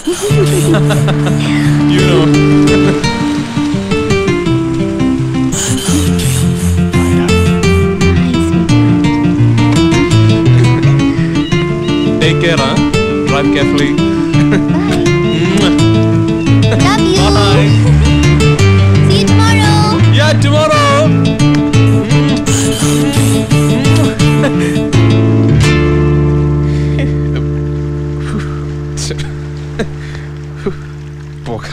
you know. Take care, huh? Drive carefully. Love you. Bye. See you tomorrow. Yeah, tomorrow. പോകാ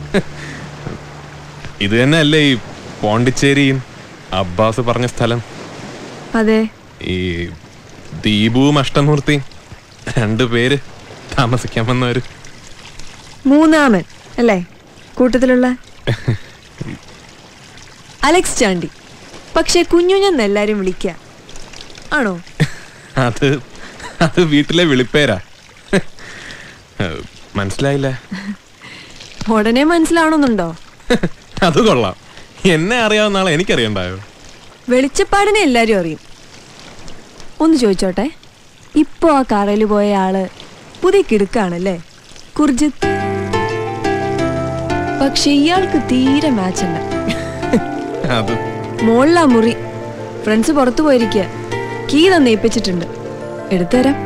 ഇത് തന്നെയല്ലേ ഈ പോണ്ടിച്ചേരിയും Abbas പറഞ്ഞ സ്ഥലം അതെ ഈ ദീപുവും അഷ്ടമൂർത്തി രണ്ടു പേര് താമസിക്കാൻ വന്നവര് മൂന്നാമൻ അല്ലേ കൂട്ടത്തിലുള്ള അലക്സ് ചാണ്ടി പക്ഷെ കുഞ്ഞുഞ്ഞെന്ന് എല്ലാരും വിളിക്ക ആണോ അത് അത് വീട്ടിലെ വിളിപ്പേരാ മനസ്സിലായില്ല ഉടനെ മനസ്സിലാവണമെന്നുണ്ടോ അത് കൊള്ളാം എന്നെ അറിയാവുന്ന ആളെ എനിക്കറിയണ്ടായോ വെളിച്ചപ്പാടിനെ എല്ലാരും അറിയും ഒന്ന് ചോദിച്ചോട്ടെ ഇപ്പോ ആ കാറയിൽ പോയ ആള് പുതിയ കിടുക്കാണല്ലേ കുർജിത്ത് പക്ഷെ ഇയാൾക്ക് തീരെ മാച്ച് അല്ല അത് മോളിലാ മുറി ഫ്രണ്ട്സ് പുറത്തു പോയിരിക്കുക കീ തന്നെ ഏൽപ്പിച്ചിട്ടുണ്ട് എടുത്തുതരാം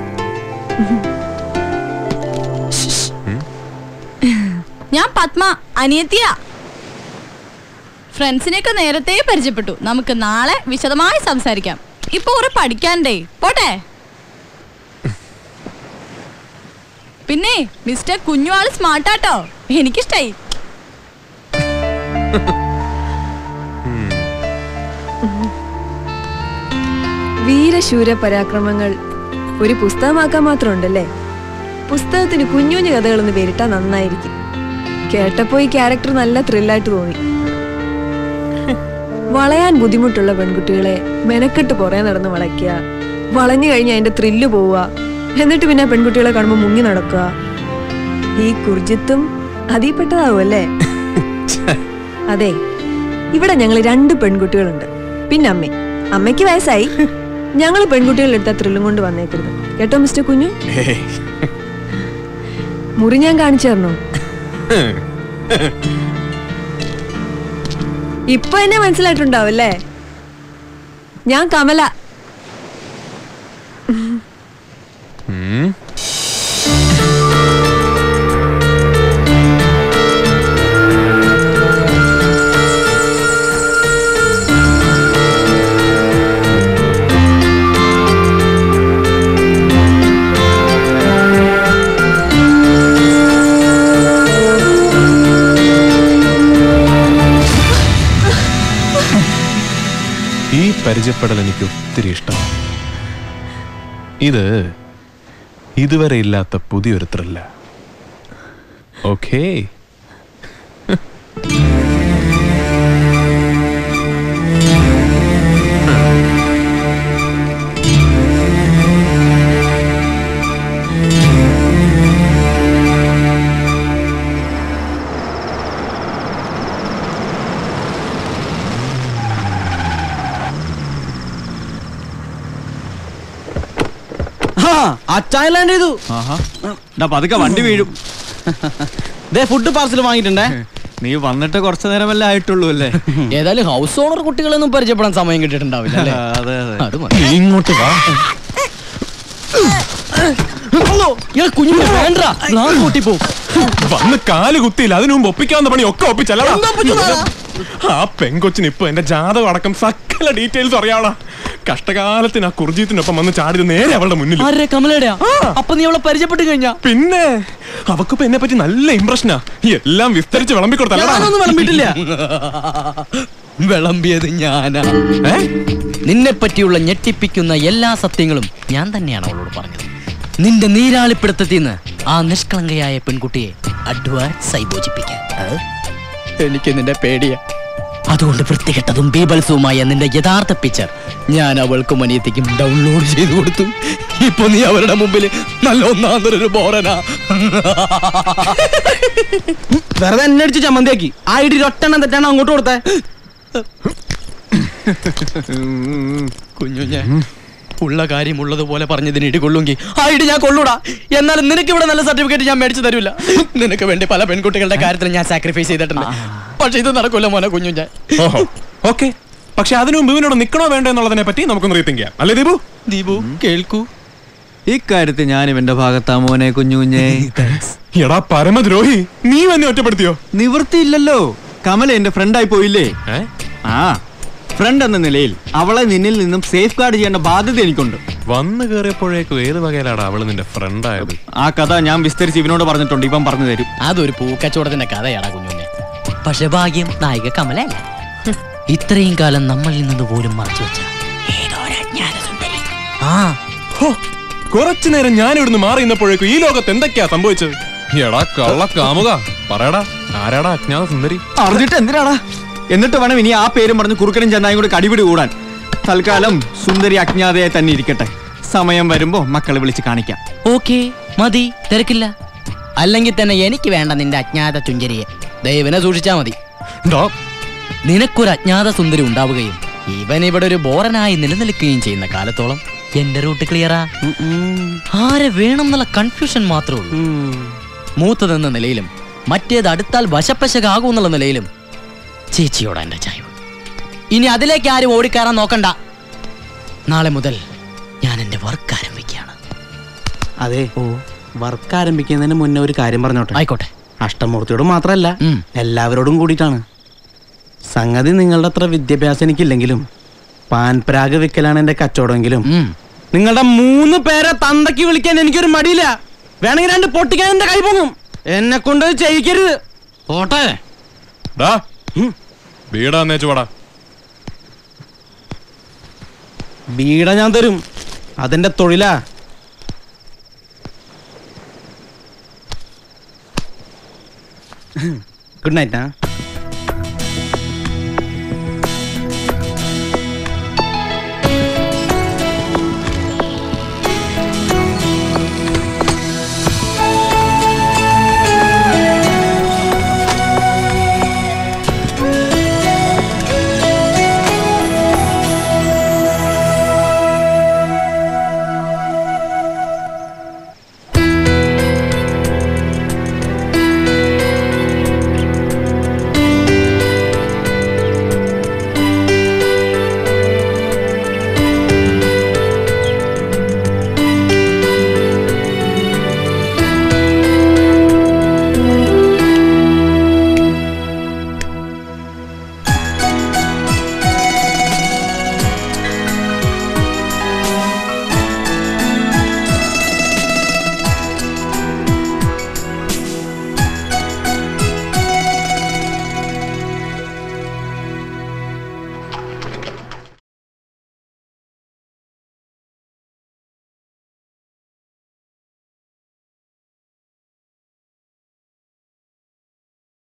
ഞാൻ പത്മ അനിയത്തിയ ഫ്രണ്ട്സിനെയൊക്കെ നേരത്തെ പരിചയപ്പെട്ടു നമുക്ക് നാളെ വിശദമായി സംസാരിക്കാം ഇപ്പൊ കുറെ പഠിക്കാണ്ടേ പോട്ടെ പിന്നെ മിസ്റ്റർ കുഞ്ഞു ആള് സ്മാർട്ടാട്ടോ എനിക്കിഷ്ടായി വീരശൂര പരാക്രമങ്ങൾ ഒരു പുസ്തകമാക്കാൻ മാത്രം ഉണ്ടല്ലേ പുസ്തകത്തിന് കുഞ്ഞുഞ്ഞു കഥകളെന്ന് പേരിട്ടാ നന്നായിരിക്കും കേട്ടപ്പോ ഈ ക്യാരക്ടർ നല്ല ത്രില്ലായിട്ട് തോന്നി വളയാൻ ബുദ്ധിമുട്ടുള്ള പെൺകുട്ടികളെ മെനക്കെട്ട് പുറകെ നടന്ന് വളയ്ക്കുക വളഞ്ഞു കഴിഞ്ഞ് അതിന്റെ ത്രില്ല് പോവുക എന്നിട്ട് പിന്നെ പെൺകുട്ടികളെ കാണുമ്പോൾ മുങ്ങി നടക്കുക ഈ കുർജിത്തും അതിൽപ്പെട്ടതാവും അല്ലേ അതെ ഇവിടെ ഞങ്ങൾ രണ്ട് പെൺകുട്ടികളുണ്ട് പിന്നെ അമ്മ അമ്മയ്ക്ക് വയസ്സായി ഞങ്ങൾ പെൺകുട്ടികളെടുത്ത ത്രില്ലും കൊണ്ട് വന്നേക്കരുത് കേട്ടോ മിസ്റ്റർ കുഞ്ഞു ഏയ്. മുറി ഞാൻ കാണിച്ചു തരണോ ഇപ്പൊ എന്നെ മനസ്സിലായിട്ടുണ്ടാവും അല്ലേ ഞാൻ കമല ഉം. ഈ പരിചയപ്പെടൽ എനിക്ക് ഒത്തിരി ഇഷ്ടമാണ് ഇത് ഇതുവരെ ഇല്ലാത്ത പുതിയൊരു ത്രില്ല ഓക്കേ അച്ചായ ലാൻഡ് ചെയ്തു ഡാ പതുക്കെ വണ്ടി വീഴും ദേ ഫുഡ് പാർസൽ വാങ്ങിയിട്ടുണ്ടേ നീ വന്നിട്ട് കുറച്ചു നേരമല്ലേ ആയിട്ടുള്ളൂ അല്ലേ ഏതായാലും ഹൗസ് ഓണർ കുട്ടികളൊന്നും പരിചയപ്പെടാൻ സമയം കിട്ടിയിട്ടുണ്ടാവില്ല അല്ലേ അതെ അതെ അത് മതി. നീ ഇങ്ങോട്ട് വാ ഇയാൾ കുഞ്ഞു വേണ്ട ഞാൻ കൂട്ടി പോകും വന്ന് കാല് കുത്തിയില്ല അതിനു മുമ്പ് ഒപ്പിക്കാവുന്ന പണി ഒക്കെ ഒപ്പിച്ചല്ലടാ ആ പെങ്കൊച്ചിന് ഇപ്പൊ എന്റെ ജാതകം അടക്കം സകല ഡീറ്റെയിൽസ് അറിയാവളാ കഷ്ടകാലത്തിന് ആ കുർജീത്തിനൊപ്പം വന്ന് ചാടിയത് നേരെ അവളുടെ മുന്നിൽ ആരെ കമലയുടെയാ അപ്പൊ നീ അവളെ പരിചയപ്പെട്ട് കഴിഞ്ഞാ പിന്നെ അവക്കിപ്പോ എന്നെ പറ്റി നല്ല ഇംപ്രഷനാ എല്ലാം വിസ്തരിച്ച് വിളമ്പിക്കൊടുത്തല്ലടാ ഞാനൊന്നും വിളമ്പിട്ടില്ല വിളമ്പിയത് ഞാനാ ഏ? നിന്നെ പറ്റിയുള്ള ഞെട്ടിപ്പിക്കുന്ന എല്ലാ സത്യങ്ങളും ഞാൻ തന്നെയാണ് അവളോട് പറഞ്ഞത് നിന്റെ നീരാളിപ്പിടുത്തത്തിന്ന് ആ നിഷ്കളങ്കയായ പെൺകുട്ടിയെ അഡ്വാൻസ് ആയി മോചിപ്പിക്കാൻ അത് എനിക്ക് നിന്റെ പേടിയാ അതുകൊണ്ട് വൃത്തികെട്ടതും ബീബൽസുമായ നിന്റെ യഥാർത്ഥ പിക്ചർ ഞാൻ അവൾക്കും അനിയത്തിക്കും ഡൗൺലോഡ് ചെയ്തു കൊടുത്തു ഇപ്പൊ നീ അവരുടെ മുമ്പിൽ നല്ല ഒന്നാന്തരൊരു ബോറനാ വെറുതെ എന്നെ അടിച്ച് ചമ്മന്തിയാക്കി ആ ഇടി ഒറ്റെണ്ണം തെറ്റാണ് അങ്ങോട്ട് കൊടുത്തേ കുഞ്ഞു ഞാൻ ഉള്ള കാര്യം ഉള്ളതുപോലെ പറഞ്ഞതിന് ഇടി കൊള്ളുമെങ്കിൽ ആ ഇടി ഞാൻ കൊള്ളൂടാ എന്നാലും നിനക്ക് ഇവിടെ നല്ല സർട്ടിഫിക്കറ്റ് ഞാൻ മേടിച്ചു തരൂല നിനക്ക് വേണ്ടി പല പെൺകുട്ടികളുടെ കാര്യത്തിൽ ഞാൻ സാക്രിഫൈസ് ചെയ്തിട്ടുണ്ട് പക്ഷെ ഇത് നടക്കൂല മോനെ കുഞ്ഞു ഞാൻ ഓഹോ ഓക്കെ പക്ഷെ അതിനു മുമ്പ് ഇവനോട് നിൽക്കണോ വേണ്ടോ എന്നുള്ളതിനെ പറ്റി നമുക്കൊന്ന് റീത്തിങ്ക് ചെയ്യാം അല്ലേ ദീപു ദീപു കേൾക്കൂ ഇക്കാര്യത്തിൽ ഞാൻ ഇവന്റെ ഭാഗത്താ മോനെ കുഞ്ഞു കുഞ്ഞേ എടാ പരമദ്രോഹി നീ എന്നെ ഒറ്റപ്പെടുത്തിയോ നിവൃത്തിയില്ലല്ലോ കമല എന്റെ ഫ്രണ്ടായി പോയില്ലേ ഏ? ആ ഫ്രണ്ട് എന്ന നിലയിൽ അവളെ നിന്നിൽ നിന്നും സേഫ് ഗാർഡ് ചെയ്യേണ്ട ബാധ്യത എനിക്കുണ്ട് വന്നു കയറിയപ്പോഴേക്കും ഏത് വകയിലാടാ അവള് നിന്റെ ഫ്രണ്ട് ആയത് ആ കഥ ഞാൻ വിസ്തരിച്ച് ഇവനോട് പറഞ്ഞിട്ടുണ്ട് ഇവൻ പറഞ്ഞു തരും അതൊരു പൂക്കച്ചവടത്തിന്റെ കഥയാടാ കുഞ്ഞുണ്ണെ പക്ഷെ ഭാഗ്യം നായിക കമലല്ല ഇത്രയും കാലം നമ്മളിൽ നിന്ന് പോലും മറച്ചു വെച്ച ഏതോ ഒരു അജ്ഞാത സുന്ദരി. ആ ഹോ, കുറച്ചു നേരം ഞാൻ ഇവിടുന്ന് മാറി നിന്നപ്പോഴേക്കും ഈ ലോകത്ത് എന്തൊക്കെയാ സംഭവിച്ചത് എടാ കള്ള കാമുക പറയടാ ആരാടാ അജ്ഞാത സുന്ദരി അറിഞ്ഞിട്ട് എന്തിനാടാ എന്നിട്ട് വേണം ഇനി ആ പേരും പറഞ്ഞ് കുറുക്കനും ചെന്നായും കൂടെ കടിപിടി കൂടാൻ തൽക്കാലം സുന്ദരി അജ്ഞാതയായി തന്നെ ഇരിക്കട്ടെ സമയം വരുമ്പോ മക്കളെ വിളിച്ച് കാണിക്കാം ഓക്കേ മതി തിരക്കില്ല അല്ലെങ്കിൽ തന്നെ എനിക്ക് വേണ്ട നിന്റെ അജ്ഞാത ചുഞ്ചരിയെ ദൈവനെ സൂക്ഷിച്ചാ മതി ഡാ, നിനക്കൊരു അജ്ഞാത സുന്ദരി ഉണ്ടാവുകയും ഇവൻ ഇവിടെ ഒരു ബോറനായി നിലനിൽക്കുകയും ചെയ്യുന്ന കാലത്തോളം എന്റെ റൂട്ട് ക്ലിയറാ ആരെ വേണം എന്നുള്ള കൺഫ്യൂഷൻ മാത്രമേ ഉള്ളൂ മൂത്തതെന്ന നിലയിലും മറ്റേത് അടുത്താൽ വശപ്പശകാകും എന്നുള്ള നിലയിലും ചേച്ചിയോട് എന്റെ ചായവ് ഇനി അതിലേക്ക് ആരും ഓടിക്കയറാൻ നോക്കണ്ട നാളെ മുതൽ ഞാൻ എന്റെ വർക്ക് ആരംഭിക്കുകയാണ് അതെ വർക്ക് ആരംഭിക്കുന്നതിന് മുന്നേ ഒരു കാര്യം പറഞ്ഞോട്ടെ ആയിക്കോട്ടെ അഷ്ടമൂർത്തിയോട് മാത്രമല്ല ഉം. എല്ലാവരോടും കൂടിയിട്ടാണ് സംഗതി നിങ്ങളുടെ അത്ര വിദ്യാഭ്യാസം എനിക്കില്ലെങ്കിലും പാൻപരാഗ് വിൽക്കലാണ് എന്റെ കച്ചവടമെങ്കിലും ഉം. നിങ്ങളുടെ മൂന്ന് പേരെ തന്തയ്ക്ക് വിളിക്കാൻ എനിക്കൊരു മടിയില്ല വേണമെങ്കിൽ രണ്ട് പൊട്ടിക്കാൻ എന്റെ കൈ പൊങ്ങും എന്നെ കൊണ്ട് ചെയ്യിക്കരുത് പോട്ടെ ഡാ വീടാ എന്നേച്ചു വാടാ ബീഡ ഞാൻ തരും അതെന്റെ തൊഴിലാ ഗുഡ് നൈറ്റ് ആ